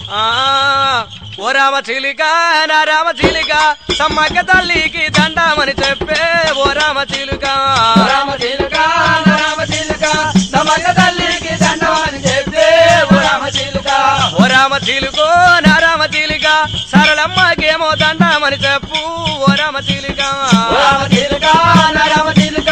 ఆ ఓ రామ చిలిక నా రామ చిలిక సమ్మక్క తల్లికి దండమని చెప్పే ఓ రామ చిలుక ఓ రామ చిలుక నా రామ చిలుక నమ్మక తల్లికి దండమని చెప్తే ఓ రామ చిలుక ఓ రామ చిలుకో నా రామ చిలిక సరళమ్మకేమో దండమని చెప్పు ఓ రామ చిలిక ఓ రామ చిలుక నా రామ చిలుక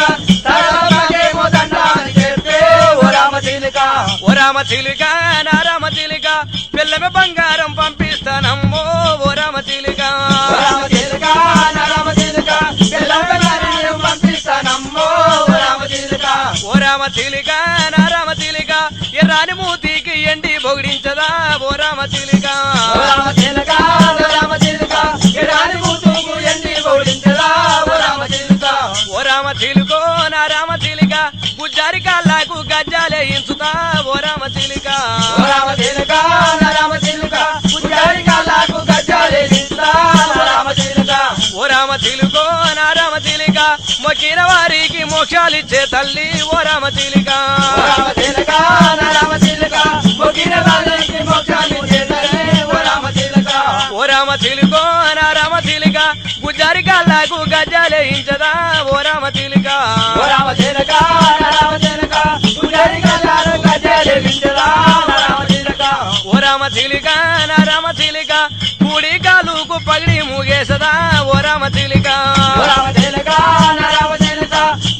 తరమకేమో దండమని చెప్తే ఓ రామ చిలుక ఓ రామ చిలుక నా రామ చిలుక పిల్లమే బంగారం పంపిస్తానమ్మో ఓ రామ చిలుక ఓ రామ చిలుక నా రామ చిలుక పిల్లలని పంపిస్తానమ్మో ఓ రామ చిలుక ఓ రామ చిలిక నా రామ చిలిక ఎర్రాని మూతికి ఎండి పొగిడించదా ఓ రామ చిలిక ఓ రామ చిలుక నా రామ చిలుక ఎడారి కూతుకు ఎండి ఓడించరా ఓ రామ చిలుక ఓ రామ చిలుకో నా రామ చిలిక గుజ్జారి కాళ్ళకు గజ్జాలే ఇంచుతా ఓ రామ చిలిక ఓ రామ చిలుక నా రామ చిలుక పుజారి కాళ్ళకు గజ్జాలే నిందా ఓ రామ చిలుక ఓ రామ చిలుకో నా రామ చిలిక మొక్కిన వారికి మోక్షాలిచ్చే తల్లి ఓ రామ చిలిక ఓ రామ చిలుక నా రామ చిలుక మొగిన వాళ్ళకి మోక్షాన్ని చేతనే ఓ రామ చిలుక ఓ రామ చిలుకో నా రామ చిలిక గుజ్జారి కాళ్ళకు గజ్జాలే ఇంచదా ఓ రామ చిలిక ఓ రామ చిలుక నా రామ చిలుక పుజారి కాళ్ళకు గజ్జాలే నిందా ఓ రామ చిలుక ఓ రామ చిలిక నా రామ చిలిక కూడి కాలుకు పగిడి ముగేసదా ఓ రామ చిలిక ఓ రామ చిలుక నా రామ చిలుక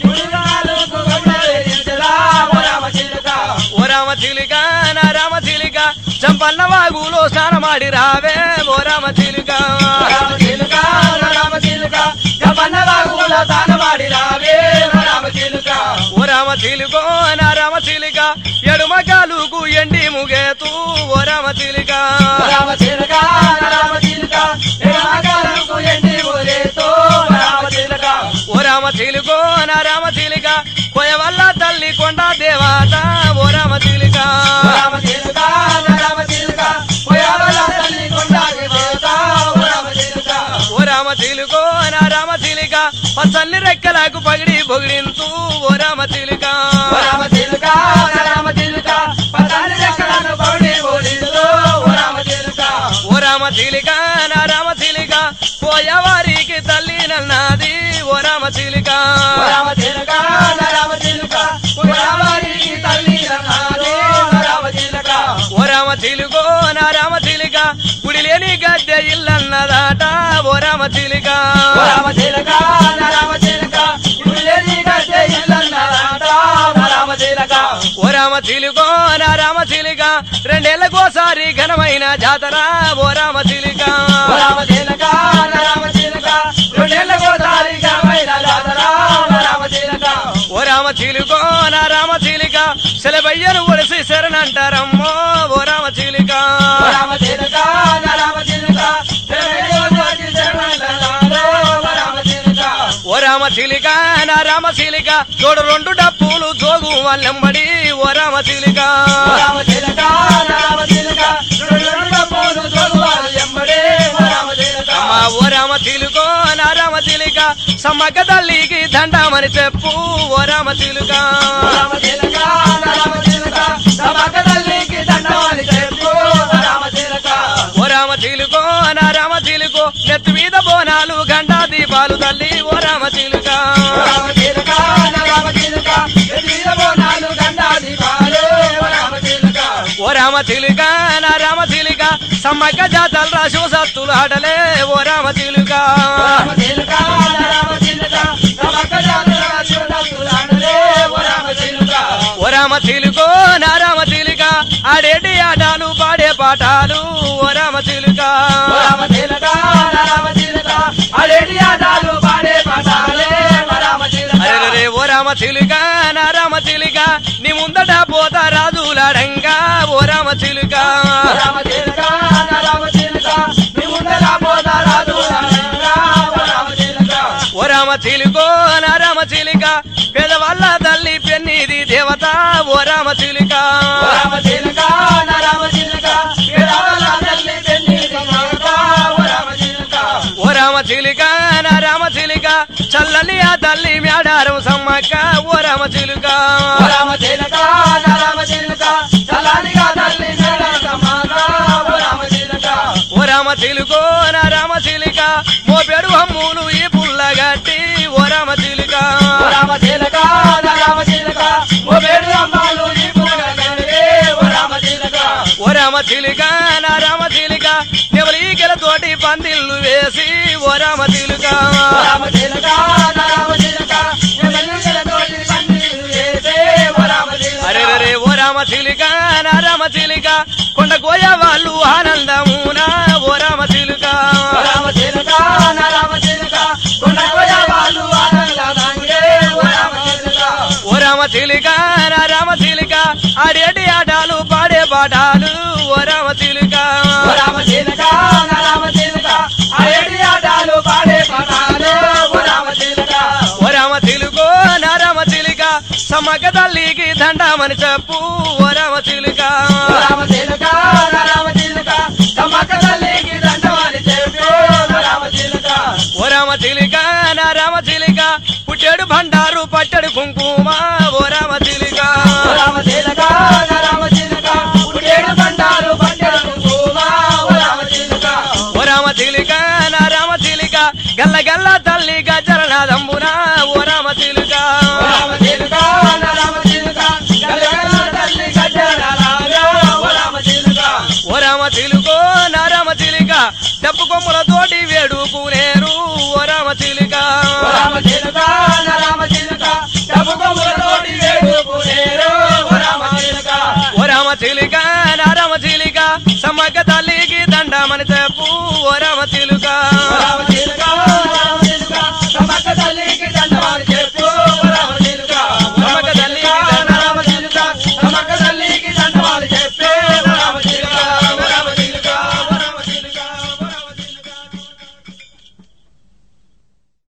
పుజాలకు గజ్జాలే నిందా ఓ రామ చిలుక ఓ రామ చిలిక నా రామ చిలిక చంపన్న వాగులో స్నానమాడి రావే ఓ రామ చిలిక రామ చిలుక రామ చిలుక జపన్న బాగుల తానవాడి రావే రామ చిలుక ఓ రామ చిలుకో నా రామ చిలిక ఎడుమ కాలుకు ఎండి ముగేతూ ఓ రామ చిలిక రామ చిలుక రామ చిలుక ఎడమగాలకు ఎండి ఊరేతో రామ చిలుక ఓ రామ చిలుకో నా రామ చిలిక కొయవల్ల తల్లి కొండ దేవాత ఓ రామ చిలిక రామ చిలుక రామ చిలుక పోయావల తల్లి కొండాకి పోతా రామ చిలుక ఓ రామ చిలుకో నా రామ చిలిక పచ్చని రెక్కలకు పగిడి పొగిడింతూ ఓ రామ చిలిక రామ చిలుక రామ చిలుక పదాన్ని ఎక్కడను పౌడి ఊరితో రామ చిలుక ఓ రామ చిలిక నా రామ చిలిక పోయవారికి తల్లి నన్నది ఓ రామ చిలిక రామ చిలుక రామ చిలుక పోయావారికి తల్లి అన్నాడు రామ చిలుక ఓ రామ చిలుకో నా రామ చిలిక గుడి లేని గద్దె ఇల్లన్నదాట ఓ రామ చిలిక రామ చిలక రామ చిలక ఇల్లేని గడ్డే ఇల్లన్నారాట రామ చిలక ఓ రామ చిలుకో నా రామ చిలిక రెండేళ్లకోసారి ఘనమైన జాతర ఓ రామ చిలిక రామ చిలక రామ చిలక రెండేళ్ల గోదారి గమైన జాతర రామ చిలక ఓ రామ చిలుకో నా రామ చిలిక సెలబయ్యను ఒడిసి శరణంటారమ్మో ఓ రామ చిలిక రామ చిలక రామ చిలక రామ చిలక ఓ రామ చిలిక నా రామ చిలిక తోడు రెండు డప్పులు జోగు వాళ్ళెంబడి ఓ రామ చిలిక రామ చిలక రామ చిలక రెండు పోను జోగువారు ఎంబడే రామ చిలక అమ్మా ఓ రామ చిలుకో నా రామ చిలిక సమ్మక్క తల్లికి దండమని చెప్పు ఓ రామ చిలుక రామ చిలక రామ చిలక సమక తల్లికి దండమని చెప్పు రామ చిలక ఓ రామ చిలుకో నా రామ చిలుకో నెత్తి మీద బోనాలు గండా దీపాలు తల్లి ఓ రామ చిలుక రామ చిలక రామ చిలక ఎదిగిన బోనాలు గండా దీపాలు రామ చిలక ఓ రామ చిలుక నా రామ చిలుక సమ్మక్క జాతర రాశు సత్తులు ఆటలే ఓ రామ చిలుక రామ చిలక రామ చిలక సమక జాతర శివదత్తులాడలే రామ చిలక ఓ రామ చిలుకో నా రామ చిలుక ఆడేటి ఆటలు పాడే పాఠాలు ఓ రామ చిలుక రామ చిలక రామ చిలక అడేటి ఆటాలు పాడే పాటాలే రామ చిలక అరే ఓ రామ చిలుక నా రామ చిలుక నీ ముందట పోతా రాజులాడంగా ఓ రామ చిలుక రామ చిలక రామ చిలక నీ ముందర పోతా రాదు రామ చిలక ఓ రామ చిలుకో నా రామ చిలుక పేదవాళ్ళ తల్లి పెన్నిది దేవత ఓ రామ చిలుక రామ చిలక రామ చిలక రామ తల్లి పెళ్లి రామ చిలక ఓ రామ చిలుక నా రామ చిలుక చల్లని ఆ తల్లి మేడారం సమ్మక్క ఓ రామ చిలుక రామ చిలక రామ చిలక చలానిగా తల్లి నడక మాత రామ చిలుకో నా రామ చిలిక మోపెడు హమ్ములు ఈ పుల్లగట్టి ఓ రామ చిలుక ఓ రామ చిలక నా రామ చిలక ఓ వేడు అమ్మాలు ఈ పులగలే ఓ రామ చిలక ఓ రామ చిలిక నా రామ చిలిక నెవలీగల తోటి పందిళ్ళు వేసి ఓ రామ చిలుక ఓ రామ చిలక నా రామ చిలక ఎమ్మెల్యేల తోటి పందిళ్ళు వేసే ఓ రామ చిలక అరే రే ఓ రామ చిలిక నా రామ చిలిక కొండ కోయ వాళ్ళు ఆనందమునా ఓ రామ చిలుక ఓ రామ చిలక నా రామ చిలక కొండ కోయ వాళ్ళు ఆనందదాంగే ఓ రామ చిలక ఓ రామ చిలిక నా రామ చిలిక ఆడేటి ఆటలు పాడే పాఠాలు ఓ రామ చిలుక ఓ రామ చిలక నా రామ చిలక అరేటి ఆటలు పాడే పాటాలు ఓ రామ చిలక ఓ రామ చిలుకో నా రామ చిలిక సమ్మక్క తల్లికి దండమని చెప్పు ఓ రామ చిలుక ఓ రామ చిలక నా రామ చిలక తమ్మక్క తల్లికి దండమని చెప్పి ఓ రామ చిలక ఓ రామ చిలిక నా రామ చిలిక పుట్టెడు బండారు పట్టెడు కుంకుమ ఓ రామ చిలిక ఓ రామ చిలక నా రామ చిలక పుట్టేడు బండారు పంటలు కుంకుమ ఓ రామ చిలక ఓ రామ చిలిక నా రామ చిలిక గల్ల గల్ల తల్లి గజరనాదంబున ఓ రామ చిలుక ఓ రామ చిలక నా రామ చిలక గలగల తల్లి గజ్జరాలాగా ఓ రామ చిలక ఓ రామ చిలుకో నా రామ చిలిక డప్పు కొమ్ములతోటి వేడుకునేరు ఓ రామ చిలిక ఓ రామ చిలక నా రామ చిలక డబ్బు కొమ్ములతోటి వేడుకునేరు ఓ రామ చిలక ఓ రామ చిలిక నా రామ చిలిక సమ్మక్క తల్లికి దండమని చెప్పు ఓ